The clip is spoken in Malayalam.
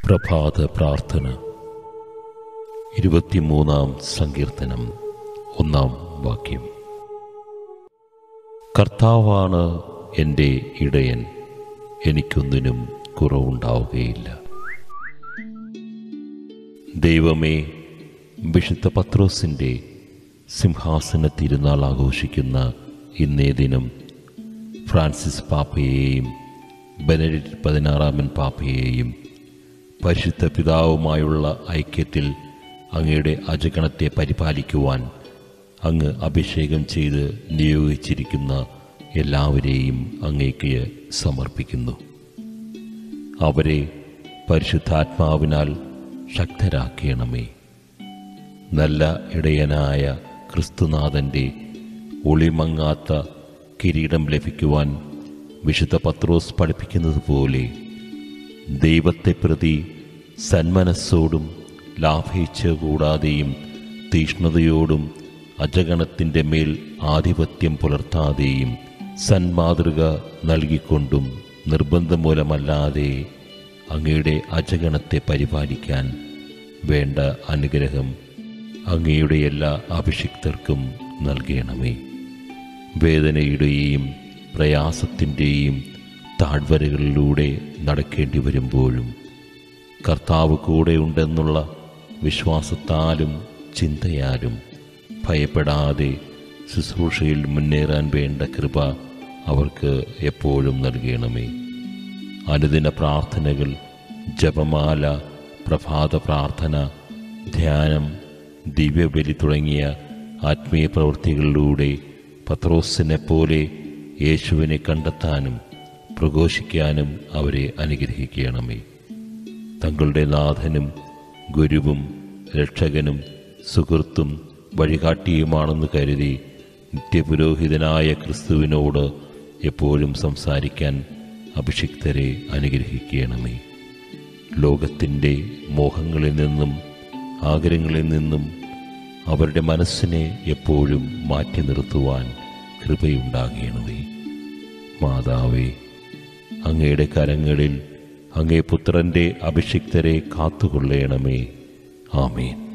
പ്രഭാത പ്രാർത്ഥന ഇരുപത്തിമൂന്നാം സങ്കീർത്തനം ഒന്നാം വാക്യം കർത്താവാണ് എൻ്റെ ഇടയൻ എനിക്കൊന്നിനും കുറവുണ്ടാവുകയില്ല ദൈവമേ വിശുദ്ധ പത്രോസിൻ്റെ സിംഹാസന തിരുനാൾ ആഘോഷിക്കുന്ന ഇന്നേ ദിനം ഫ്രാൻസിസ് പാപ്പയെയും ബെനഡിക്ട് പതിനാറാമൻ പാപ്പയെയും പരിശുദ്ധ പിതാവുമായുള്ള ഐക്യത്തിൽ അങ്ങയുടെ അജഗണത്തെ പരിപാലിക്കുവാൻ അങ്ങ് അഭിഷേകം ചെയ്ത് നിയോഗിച്ചിരിക്കുന്ന എല്ലാവരെയും അങ്ങേക്ക് സമർപ്പിക്കുന്നു അവരെ പരിശുദ്ധാത്മാവിനാൽ ശക്തരാക്കണമേ നല്ല ഇടയനായ ക്രിസ്തുനാഥൻ്റെ ഒളിമങ്ങാത്ത കിരീടം ലഭിക്കുവാൻ വിശുദ്ധ പത്രോസ് പഠിപ്പിക്കുന്നത് പോലെ ദൈവത്തെ പ്രതി സന്മനസ്സോടും ലാഭേച്ഛ കൂടാതെയും തീഷ്ണതയോടും അജഗണത്തിൻ്റെ മേൽ ആധിപത്യം പുലർത്താതെയും സന്മാതൃക നൽകിക്കൊണ്ടും നിർബന്ധം മൂലമല്ലാതെ അങ്ങയുടെ അജഗണത്തെ പരിപാലിക്കാൻ വേണ്ട അനുഗ്രഹം അങ്ങയുടെ എല്ലാ അഭിഷിക്തർക്കും നൽകണമേ വേദനയുടെയും പ്രയാസത്തിൻ്റെയും താഴ്വരകളിലൂടെ നടക്കേണ്ടി വരുമ്പോഴും കർത്താവ് കൂടെയുണ്ടെന്നുള്ള വിശ്വാസത്താലും ചിന്തയാലും ഭയപ്പെടാതെ ശുശ്രൂഷയിൽ മുന്നേറാൻ വേണ്ട കൃപ അവർക്ക് എപ്പോഴും നൽകണമേ അനുദിന പ്രാർത്ഥനകൾ ജപമാല പ്രഭാത പ്രാർത്ഥന ധ്യാനം ദിവ്യബലി തുടങ്ങിയ ആത്മീയ പ്രവൃത്തികളിലൂടെ പത്രോസിനെ പോലെ യേശുവിനെ കണ്ടെത്താനും പ്രഘോഷിക്കാനും അവരെ അനുഗ്രഹിക്കണമേ തങ്ങളുടെ നാഥനും ഗുരുവും രക്ഷകനും സുഹൃത്തും വഴികാട്ടിയുമാണെന്ന് കരുതി നിത്യപുരോഹിതനായ ക്രിസ്തുവിനോട് എപ്പോഴും സംസാരിക്കാൻ അഭിഷിക്തരെ അനുഗ്രഹിക്കണമേ ലോകത്തിൻ്റെ മോഹങ്ങളിൽ നിന്നും ആഗ്രഹങ്ങളിൽ നിന്നും അവരുടെ മനസ്സിനെ എപ്പോഴും മാറ്റി നിർത്തുവാൻ കൃപയുണ്ടാകണമേ മാതാവേ അങ്ങയുടെ കരങ്ങളിൽ അങ്ങേ പുത്രൻ്റെ അഭിഷിക്തരെ കാത്തുകൊള്ളണമേ ആമേൻ